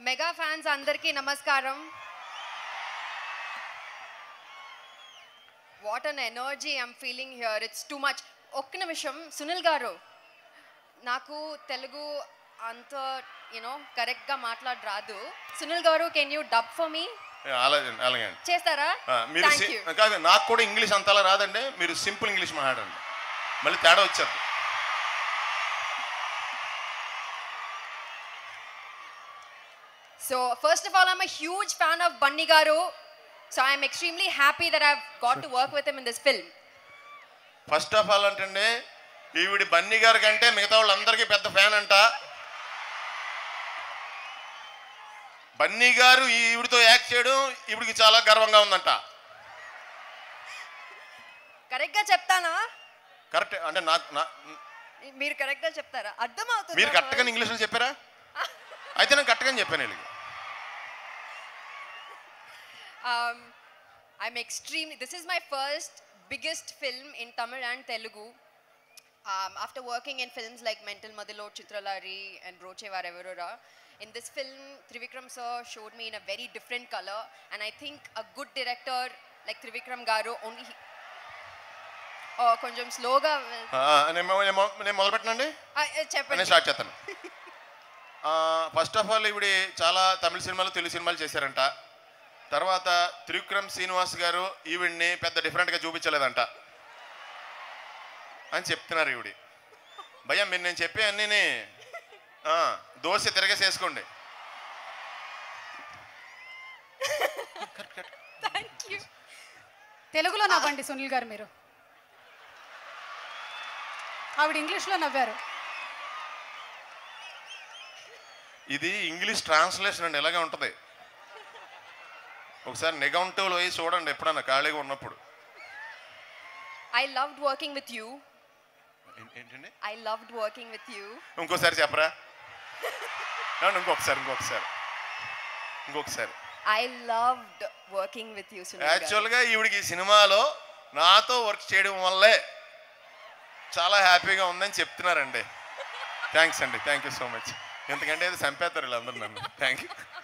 Mega fans అందరికీ నమస్కారం what an energy I'm feeling here it's too much ఒక్క నిమిషం సునీల్ గారు నాకు తెలుగు అంత యూనో కరెక్ట్గా మాట్లాడ రాదు Sunil garu can you dub for me అలాగే అలాగే అండి చేస్తారా ఆ, మీరు థ్యాంక్ సి- యూ కాదు నాకు కూడా ఇంగ్లీష్ అంతలా రాదండి మీరు సింపుల్ ఇంగ్లీష్ మాట్లాడండి మళ్ళీ తేడా వచ్చేది so first of all I'm a huge fan of Bunny Garu. So I'm extremely happy that I've got to work with him in this film. First of all అంటే ఈవిడి బన్నీ గారి కంటే మిగతా వాళ్ళందరికీ పెద్ద ఫ్యాన్ అంట బన్నీ గారు ఈవిడితో యాక్ట్ చేయడం ఈవిడికి చాలా గర్వంగా ఉందంట కరెక్ట్గా చెప్తానా కరెక్ట్ అంటే నాకు నా- మీరు కరెక్ట్గా చెప్తారా అర్థమవుతుంది మీరు కరెక్ట్గా ఇంగ్లీష్లో చెప్పారా అయితే నేను కరెక్ట్గా చెప్పాను వీళ్ళకి um, I'm extremely. This is my first biggest film in Tamil and Telugu. Um, after working in films like Mental Madilo, Chitralari, and Broche Varevarora, in this film, Trivikram sir showed me in a very different color, and I think a good director like Trivikram Garu only. He, oh, కొంచెం స్లోగా ఆ, నేను మొ- నేను మొ- నేను మొదలు పెట్టనండి నేను చెప్పండి స్టార్ట్ చేస్తాను ఫస్ట్ ఆఫ్ ఆల్ ఇవిడి చాలా తమిళ సినిమాలు తెలుగు సినిమాలు చేశారంట తర్వాత త్రివిక్రమ్ శ్రీనివాస్ గారు ఈవిడ్ని పెద్ద డిఫరెంట్గా చూపించలేదంట అని చెప్తున్నారు ఈవిడి భయ్యా మీరు నేను చెప్పే అన్నీ దోశ తిరగేసేసుకోండి థ్యాంక్ యూ తెలుగులో నవ్వండి సునీల్ గారు మీరు ఆవిడ ఇంగ్లీష్లో నవ్వారు ఇది ఇంగ్లీష్ ట్రాన్స్లేషన్ అండి ఇలాగే ఉంటుంది ఒకసారి నెగౌంటివ్లో పోయి చూడండి ఎప్పుడన్నా ఖాళీగా ఉన్నప్పుడు I loved working with you ఏం- ఏంటండి I loved working with you ఇంకోసారి చెప్పరా అవును, ఇంకొకసారి ఇంకొకసారి ఇంకొకసారి I loved working with you Sunil garu. యాక్చువల్గా ఈవిడికి ఈ సినిమాలో నాతో వర్క్ చేయడం వల్లే చాలా హ్యాపీగా ఉందని చెప్తున్నారండి థ్యాంక్స్ అండి థ్యాంక్ యూ సో మచ్ ఎందుకంటే ఇది చంపేస్తారు వీళ్ళందరూ నన్ను థ్యాంక్ యూ